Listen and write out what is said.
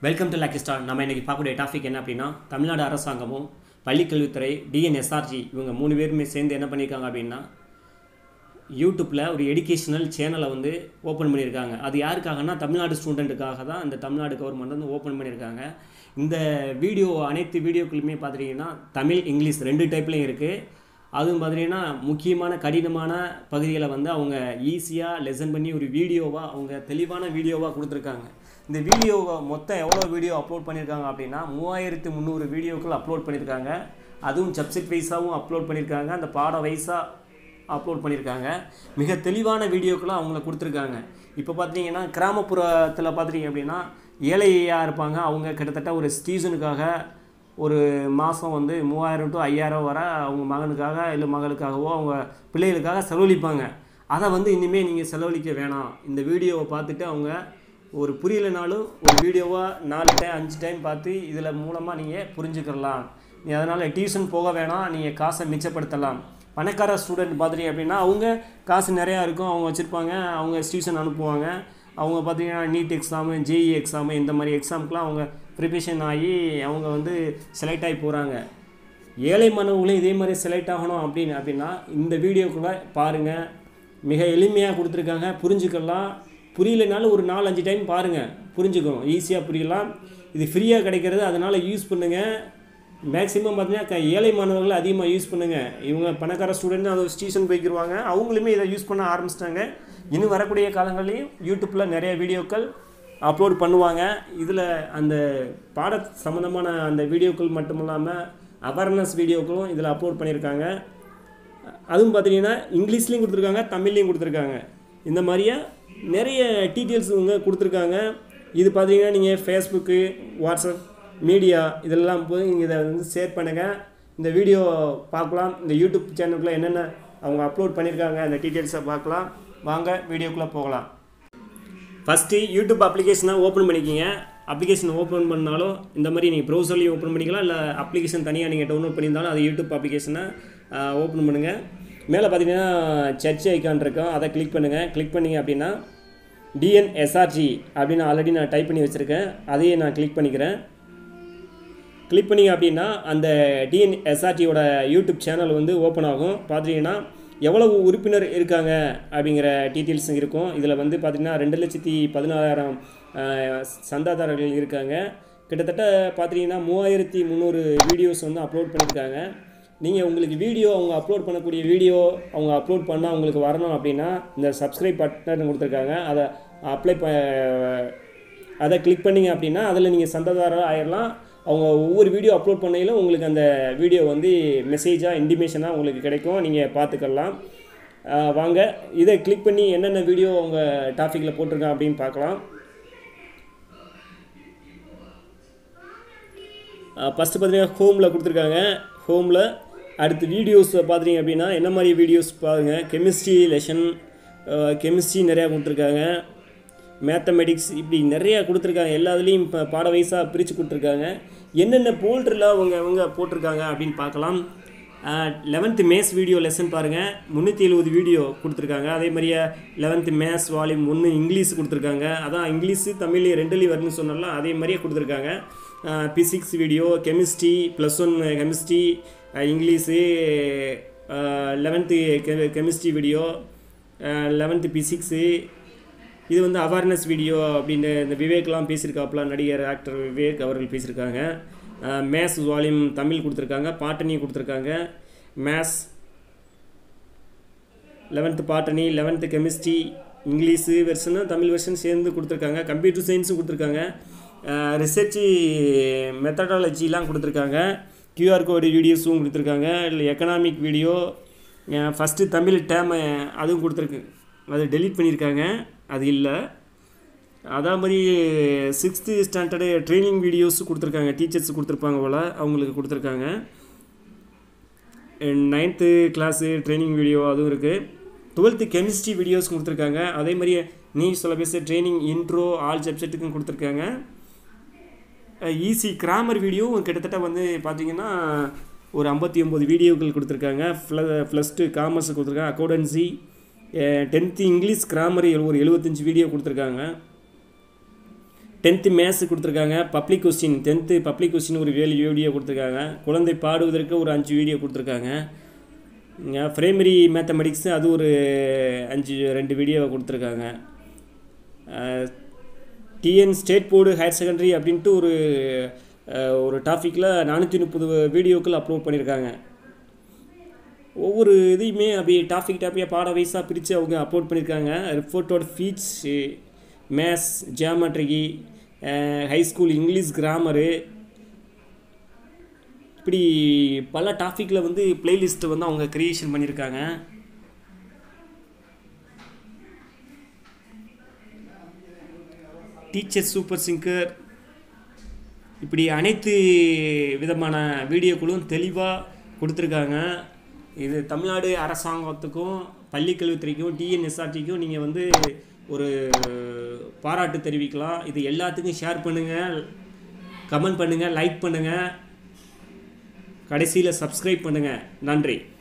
welcome to lucky star நம்ம இன்றைக்கி பார்க்கக்கூடிய டாபிக் என்ன அப்படின்னா தமிழ்நாடு அரசாங்கமும் பள்ளிக்கல்வித்துறை டிஎன்எஸ்ஆர்ஜி இவங்க மூணு பேருமே சேர்ந்து என்ன பண்ணியிருக்காங்க அப்படின்னா யூடியூப்பில் ஒரு எஜுகேஷனல் சேனலை வந்து ஓப்பன் பண்ணியிருக்காங்க அது யாருக்காகனா தமிழ்நாடு ஸ்டூடெண்ட்டுக்காக தான் இந்த தமிழ்நாடு கவர்மெண்ட் வந்து ஓப்பன் பண்ணியிருக்காங்க இந்த வீடியோ அனைத்து வீடியோக்களுமே பார்த்துட்டிங்கன்னா தமிழ் இங்கிலீஷ் ரெண்டு டைப்லையும் இருக்குது அதுவும் பார்த்தீங்கன்னா முக்கியமான கடினமான பகுதிகளை வந்து அவங்க ஈஸியாக லெசன் பண்ணி ஒரு வீடியோவாக அவங்க தெளிவான வீடியோவாக கொடுத்துருக்காங்க இந்த வீடியோவை மொத்தம் எவ்வளோ வீடியோ அப்லோட் பண்ணியிருக்காங்க அப்படின்னா மூவாயிரத்து முந்நூறு வீடியோக்கள் அப்லோட் பண்ணியிருக்காங்க அதுவும் சப்ஜெக்ட் வைஸாகவும் அப்லோட் பண்ணியிருக்காங்க அந்த பாட வைஸாக அப்லோட் பண்ணியிருக்காங்க மிக தெளிவான வீடியோக்கெல்லாம் அவங்கள கொடுத்துருக்காங்க இப்போ பார்த்தீங்கன்னா கிராமப்புறத்தில் பார்த்துட்டீங்க அப்படின்னா ஏழையாக இருப்பாங்க அவங்க கிட்டத்தட்ட ஒரு சீசனுக்காக ஒரு மாதம் வந்து மூவாயிரம் டு ஐயாயிரம் வரை அவங்க மகனுக்காக இல்லை மகளுக்காகவோ அவங்க பிள்ளைகளுக்காக செலவழிப்பாங்க அதை வந்து இனிமேல் நீங்கள் செலவழிக்க வேணாம் இந்த வீடியோவை பார்த்துட்டு அவங்க ஒரு புரியலைனாலும் ஒரு வீடியோவாக நாலு டைம் அஞ்சு டைம் பார்த்து இதில் மூலமாக நீங்கள் புரிஞ்சுக்கலாம் நீ அதனால் டியூஷன் போக வேணாம் நீங்கள் காசை மிச்சப்படுத்தலாம் பணக்கார ஸ்டூடெண்ட் பார்த்துட்டீங்க அப்படின்னா அவங்க காசு நிறையா இருக்கும் அவங்க வச்சுருப்பாங்க அவங்க டியூஷன் அனுப்புவாங்க அவங்க பார்த்தீங்கன்னா நீட் எக்ஸாமு ஜேஇ எக்ஸாமு இந்த மாதிரி எக்ஸாமுக்கெலாம் அவங்க ப்ரிப்பரேஷன் ஆகி அவங்க வந்து செலக்ட் ஆகி போகிறாங்க ஏழை மாணவர்களும் இதே மாதிரி செலக்ட் ஆகணும் அப்படின்னு அப்படின்னா இந்த வீடியோக்குள்ளே பாருங்கள் மிக எளிமையாக கொடுத்துருக்காங்க புரிஞ்சுக்கலாம் புரியலைனாலும் ஒரு நாலு அஞ்சு டைம் பாருங்கள் புரிஞ்சுக்கணும் ஈஸியாக புரியலாம் இது ஃப்ரீயாக கிடைக்கிறது அதனால் யூஸ் பண்ணுங்கள் மேக்ஸிமம் பார்த்தீங்கன்னா க- ஏழை மாணவர்கள் அதிகமாக யூஸ் பண்ணுங்கள் இவங்க பணக்கார ஸ்டூடெண்ட் அதை ஸ்டேஷன் போய்க்கிருவாங்க அவங்களுமே இதை யூஸ் பண்ண ஆரம்பிச்சிட்டாங்க இன்னும் வரக்கூடிய காலங்கள்லையும் யூடியூப்பில் நிறைய வீடியோக்கள் அப்லோட் பண்ணுவாங்க இதில் அந்த பாட சம்மந்தமான அந்த வீடியோக்கள் மட்டும் இல்லாமல் அவேர்னஸ் வீடியோக்களும் இதில் அப்லோட் பண்ணியிருக்காங்க அதுவும் பார்த்தீங்கன்னா இங்கிலீஷ்லேயும் கொடுத்துருக்காங்க தமிழ்லேயும் கொடுத்துருக்காங்க இந்த மாதிரியே நிறைய டீட்டெயில்ஸ் இவங்க கொடுத்துருக்காங்க இது பார்த்தீங்கன்னா நீங்கள் ஃபேஸ்புக்கு வாட்ஸ்அப் மீடியா இதெல்லாம் போய் நீங்கள் இதை வந்து ஷேர் பண்ணுங்கள் இந்த வீடியோ பார்க்கலாம் இந்த யூடியூப் சேனலுக்குள்ள என்னென்ன அவங்க அப்லோட் பண்ணியிருக்காங்க அந்த டீட்டெயில்ஸை பார்க்கலாம் வாங்க வீடியோக்குள்ளே போகலாம் ஃபஸ்ட்டு யூடியூப் அப்ளிகேஷனை ஓப்பன் பண்ணிக்கிங்க அப்ளிகேஷன் ஓப்பன் பண்ணாலும் இந்த மாதிரி நீங்கள் ப்ரௌசர்லேயும் ஓப்பன் பண்ணிக்கலாம் இல்லை அப்ளிகேஷன் தனியாக நீங்கள் டவுன்லோட் பண்ணியிருந்தாலும் அது யூடியூப் அப்ளிகேஷனை ஓப்பன் பண்ணுங்கள் மேலே பார்த்தீங்கன்னா சர்ச் ஐக்கான் இருக்கும் அதை கிளிக் பண்ணுங்கள் கிளிக் பண்ணீங்க அப்படின்னா டிஎன்எஸ்ஆர்ஜி அப்படின்னு ஆல்ரெடி நான் டைப் பண்ணி வச்சுருக்கேன் அதையே நான் கிளிக் பண்ணிக்கிறேன் கிளிக் பண்ணீங்க அப்படின்னா அந்த டிஎன்எஸ்ஆர்டியோட யூடியூப் சேனல் வந்து ஓப்பன் ஆகும் பார்த்தீங்கன்னா எவ்வளவு உறுப்பினர் இருக்காங்க அப்படிங்கிற டீட்டெயில்ஸ் இருக்கும் இதில் வந்து பார்த்திங்கன்னா ரெண்டு லட்சத்தி பதினாறாயிரம் சந்தாதாரர்கள் இருக்காங்க கிட்டத்தட்ட பார்த்தீங்கன்னா மூவாயிரத்தி முந்நூறு வீடியோஸ் வந்து அப்லோட் பண்ணியிருக்காங்க நீங்கள் உங்களுக்கு வீடியோ அவங்க அப்லோட் பண்ணக்கூடிய வீடியோ அவங்க அப்லோட் பண்ணால் உங்களுக்கு வரணும் அப்படின்னா இந்த சப்ஸ்கிரைப் பட்டன் கொடுத்துருக்காங்க அதை அப்ளை ப அதை கிளிக் பண்ணீங்க அப்படின்னா அதில் நீங்கள் சந்ததாரர் ஆயிடலாம் அவங்க ஒவ்வொரு வீடியோ அப்லோட் பண்ணையிலும் உங்களுக்கு அந்த வீடியோ வந்து மெசேஜாக இன்டிமேஷனாக உங்களுக்கு கிடைக்கும் நீங்கள் பார்த்துக்கலாம் ஆஹ் வாங்க இதை கிளிக் பண்ணி என்னென்ன வீடியோ அவங்க டாப்பிக்கில் போட்டிருக்காங்க அப்படின்னு பார்க்கலாம் ஃபஸ்ட்டு பார்த்தீங்கன்னா ஹோமில் கொடுத்துருக்காங்க ஹோமில் அடுத்து வீடியோஸ் பார்த்தீங்க அப்படின்னா என்ன மாதிரி வீடியோஸ் பாருங்கள் கெமிஸ்ட்ரி லெசன் கெமிஸ்ட்ரி நிறையா கொடுத்துருக்காங்க மேத்தமெட்டிக்ஸ் இப்படி நிறையா கொடுத்துருக்காங்க எல்லாத்துலேயும் இப்போ பாட வைஸாக பிரித்து கொடுத்துருக்காங்க என்னென்ன போல்டரில் அவங்க அவங்க போட்டிருக்காங்க அப்படின்னு பார்க்கலாம் லெவன்த்து மேத்ஸ் வீடியோ லெசன் பாருங்கள் முந்நூற்றி எழுபது வீடியோ கொடுத்துருக்காங்க அதே மாதிரியே லெவன்த்து மேத்ஸ் வால்யூம் ஒன்று இங்கிலீஷ் கொடுத்துருக்காங்க அதான் இங்கிலீஷு தமிழ் ரெண்டுலேயும் வருதுன்னு சொன்னால அதே மாதிரியே கொடுத்துருக்காங்க physics video chemistry plus one chemistry English eleventh கெ கெமிஸ்ட்ரி வீடியோ லெவன்த்து பிசிக்ஸு இது வந்து அவேர்னஸ் வீடியோ அப்படின்னு இந்த விவேக்லாம் பேசியிருக்காப்புல நடிகர் ஆக்டர் விவேக் அவர்கள் பேசியிருக்காங்க மேத்ஸ் வால்யூம் தமிழ் கொடுத்துருக்காங்க பாட்டனி கொடுத்துருக்காங்க maths eleventh botany eleventh chemistry English version Tamil version சேர்ந்து கொடுத்துருக்காங்க கம்ப்யூட்டர் சயின்ஸும் கொடுத்துருக்காங்க ரிசர்ச்சு மெத்தடாலஜிலாம் கொடுத்துருக்காங்க கியூஆர் கோடு வீடியோஸும் கொடுத்துருக்காங்க இல்லை எக்கனாமிக் வீடியோ ஃபஸ்ட்டு தமிழ் டேம் அதுவும் கொடுத்துருக்கு அது டெலீட் பண்ணியிருக்காங்க அது இல்லை அதே மாதிரி சிக்ஸ்த்து ஸ்டாண்டர்டு ட்ரைனிங் வீடியோஸ் கொடுத்துருக்காங்க டீச்சர்ஸ் கொடுத்துருப்பாங்க போல் அவங்களுக்கு கொடுத்துருக்காங்க நைன்த்து கிளாஸு ட்ரைனிங் வீடியோ அதுவும் இருக்குது டுவெல்த்து கெமிஸ்ட்ரி வீடியோஸ் கொடுத்துருக்காங்க அதே மாதிரி நீ சொல்ல பேச ட்ரைனிங் இன்ட்ரோ ஆல் சப்ஜெக்ட்டுக்கும் கொடுத்துருக்காங்க ஈஸி கிராமர் வீடியோ கிட்டத்தட்ட வந்து பார்த்தீங்கன்னா ஒரு ஐம்பத்தி ஒம்பது வீடியோக்கள் கொடுத்துருக்காங்க ப்ள ப்ளஸ் டூ காமர்ஸ் கொடுத்துருக்காங்க அக்கௌண்டன்சி டென்த்து இங்கிலீஷ் கிராமர் ஒரு எழுபத்தஞ்சி வீடியோ கொடுத்துருக்காங்க டென்த்து மேத்ஸ் கொடுத்துருக்காங்க public question tenth public question ஒரு ஏழு வீடியோ கொடுத்துருக்காங்க குழந்தை பாடுவதற்கு ஒரு அஞ்சு வீடியோ கொடுத்துருக்காங்க ப்ரைமரி மேத்தமெட்டிக்ஸு அது ஒரு அஞ்சு ரெண்டு வீடியோவை கொடுத்துருக்காங்க TN state board higher secondary அப்படின்ட்டு ஒரு அஹ், ஒரு டாப்பிக்கில் நானூற்றி முப்பது வீடியோக்கள் அப்லோட் பண்ணியிருக்காங்க ஒவ்வொரு இதையுமே அப்படி டாபிக் டாப்பியாக பாட வைஸாக பிரித்து அவங்க அப்லோட் பண்ணியிருக்காங்க ரிப்போர்ட்டோட ஃபீட்ஸ் மேத்ஸ் ஜியாமெட்ரிக்கு ஹை ஸ்கூல் இங்கிலீஷ் கிராமரு இப்படி பல டாப்பிக்கில் வந்து பிளேலிஸ்ட்டை வந்து அவங்க க்ரியேஷன் பண்ணியிருக்காங்க டீச்சர் சூப்பர் சிங்கர் இப்படி அனைத்து விதமான வீடியோக்களும் தெளிவாக கொடுத்துருக்காங்க இது தமிழ்நாடு அரசாங்கத்துக்கும் பள்ளிக்கல்வித்துறைக்கும் டிஎன்எஸ்ஆர்டிக்கும் நீங்கள் வந்து ஒரு பாராட்டு தெரிவிக்கலாம் இது எல்லாத்துக்கும் ஷேர் பண்ணுங்கள் கமெண்ட் பண்ணுங்கள் லைக் பண்ணுங்கள் கடைசியில் சப்ஸ்கிரைப் பண்ணுங்கள் நன்றி